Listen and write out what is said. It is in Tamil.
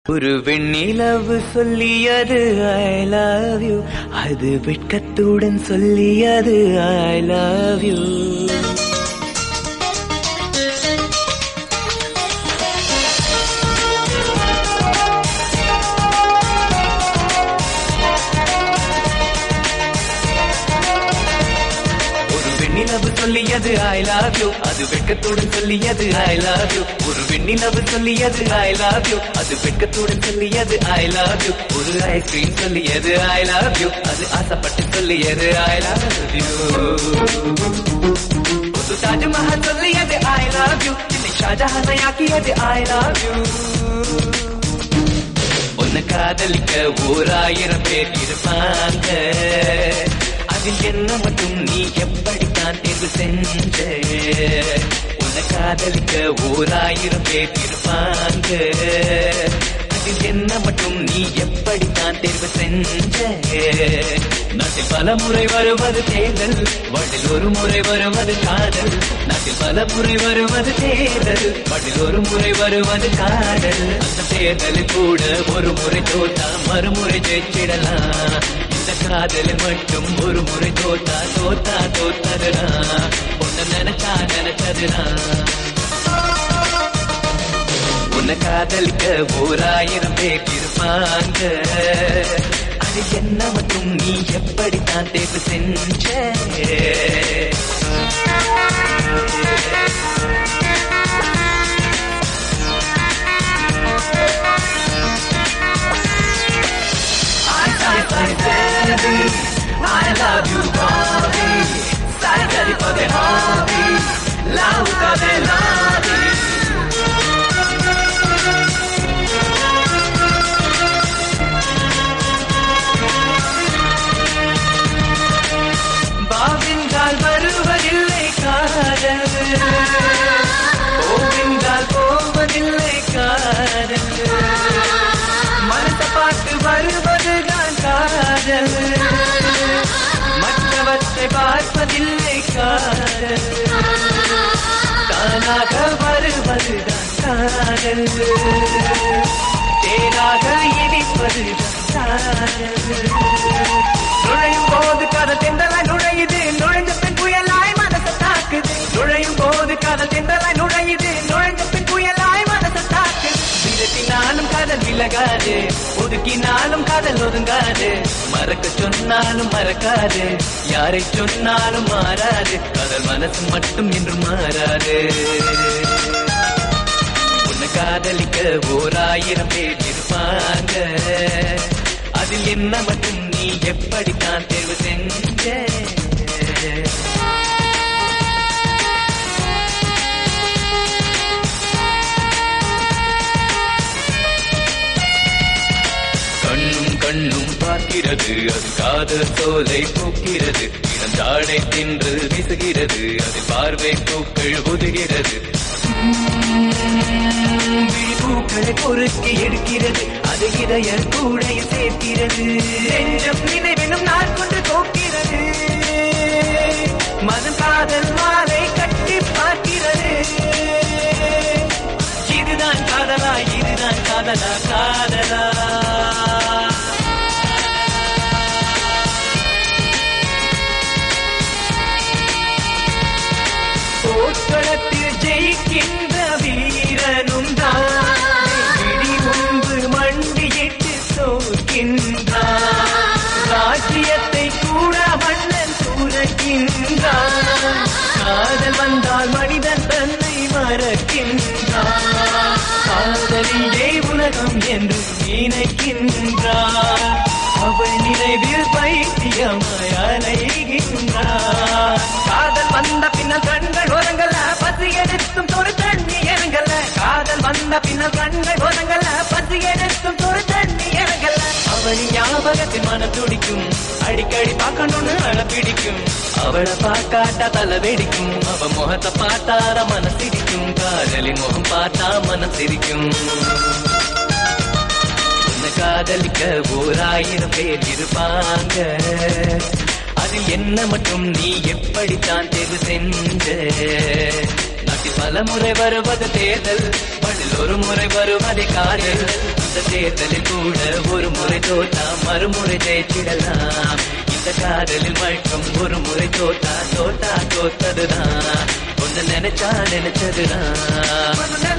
ஒரு வெண்ணிலவு சொல்லியது ஐ லவ் யூ அது வெட்கத்துடன் சொல்லியது ஐ லவ் யூ ஒரு வெண்ணிலவு சொல்லியது ஐ லவ் யூ அது வெட்கத்துடன் சொல்லியது ஐ லவ் யூ ஒரு வெண்ணிலவு சொல்லியது ஐ லவ் யூ அது வெட்கத்துடன் சொல்லியது ஐ லவ் யூ ஒரு ஐஸ்கிரீம் சொல்லியது ஐ லவ் யூ அது ஆசைப்பட்டு சொல்லியது ஐ லவ் யூ ஒரு தாஜ்மஹல் சொல்லியது ஐ லவ் யூ என்னை ஷாஜஹானை ஆக்கியது ஐ லவ் யூ உன்னை காதலிக்க ஓர் ஆயிரம் பேர் இருப்பாங்க அதில் என்ன மட்டும் நீ எப்படித்தான் தேர்வு செஞ்ச உன்னை காதலிக்க ஓர் ஆயிரம் பேர் இருப்பாங்க அதில் என்ன மட்டும் நீ எப்படித்தான் தேர்வு செஞ்ச நாட்டில் பல முறை வருவது தேர்தல் வாழ்வில் ஒரு முறை வருவது காதல் நாட்டில் பல முறை வருவது தேர்தல் வாழ்வில் ஒரு முறை வருவது காதல் அந்த தேர்தலில் கூட ஒரு முறை தோத்தா மறுமுறை ஜெயிச்சிடலாம் இந்த காதலில் மட்டும் ஒரு முறை தோத்தா தோத்தா தோத்ததுனா உன்னை நினைச்சா நினைச்சதுனா உன்னை காதலிக்க ஓர் ஆயிரம் பேர் இருப்பாங்க அது என்ன மட்டும் நீ எப்படித்தான் தேர்வு செஞ்ச I, I, I, baby, I love you, Bobby. Sorry, ready for the hobby. Love for the lobby. பாவின்றால் வருவதில்லை காதல் போவின்றால் போவதில்லை காதல் மனசை பார்த்து வருவதுதான் காதல் மற்றவற்றை பார்ப்பதில்லை காதல் தானாக வருவதுதான் காதல் தேனாக இனிப்பதுதான் காதல் நுழையும் போது கதை தென்றலாய் நுழையுது நுழைஞ்ச பின் புயலாய் மனசை தாக்குது நுழையும் போது கதை தென்றலாய் நுழையுது நுழைஞ்ச பின் புயலாய் மனசை தாக்குது விரட்டினாலும் காதல் விலகாது ஒதுக்கினாலும் காதல் ஒதுங்காது மறக்க சொன்னாலும் மறக்காது யாரை சொன்னாலும் மாறாது காதல் மனசு மட்டும் என்று மாறாது உன்னை காதலிக்க ஓர் ஆயிரம் பேர் இருப்பாங்க அதில் என்ன மட்டும் நீ எப்படித்தான் தேர்வு செஞ்ச கண்ணும் கண்ணும் பார்க்கிறது அது காதல் சோலை பூக்கிறது இளஞ்சாடை தின்று வீசுகிறது அது பார்வை பூக்கள் ஒதுகிறது பூக்களை பொறுக்கி எடுக்கிறது அது இதய கூடையில் சேர்க்கிறது நெஞ்சம் நினைவினும் நாள் கொண்டு போக்கிறது மனம் காதல் மாலை கட்டி பார்க்கிறது இதுதான் காதலா இதுதான் காதலா காதலா போர்க்களத்தில் ஜெயிக்கின்ற வீரனும் தான் இடி முன்பு மண்டியிட்டு தோற்கின்றான் ராஜ்யத்தை கூட மன்னன் துறக்கின்றான் காதல் வந்தால் மனிதன் தன்னை மறக்கின்றான் காதலிலே உலகம் என்று நினைக்கின்றான் அவள் நினைவில் பைத்தியமாய் அலைகின்றான் காதல் வந்த பின்னால் கண்கள் ஒரங்கல்ல பசி எடுத்தும் ஒரு தண்ணி இறங்கல்ல காதல் வந்த பின்னால் கண்கள் ஒரங்கல்ல பசி எடுத்தும் ஒரு தண்ணி இறங்கல்ல அவள் ஞாபகத்தில் மன துடிக்கும் அடிக்கடி பார்க்கணும்னு அழ பிடிக்கும் அவளை பார்க்காட்டா தலை வெடிக்கும் அவ முகத்தை பார்த்தார மனசிரிக்கும் காதலின் முகம் பார்த்தா மனசிரிக்கும் உன்னை காதலிக்க ஓர் ஆயிரம் பேர் இருப்பாங்க அதில் என்ன மட்டும் நீ எப்படித்தான் தேர்வு செஞ்ச நாட்டில் பல முறை வருவது தேர்தல் மண்ணில் ஒரு முறை வருவதை காதல் இந்த தேர்தலில் கூட ஒரு முறை தோத்தா மறுமுறை ஜெயிச்சிடலாம் இந்த காதலில் மட்டும் ஒரு முறை தோத்தா தோத்தா தோத்ததுதான் ஒன்னு நினைச்சா நினைச்சதுதான்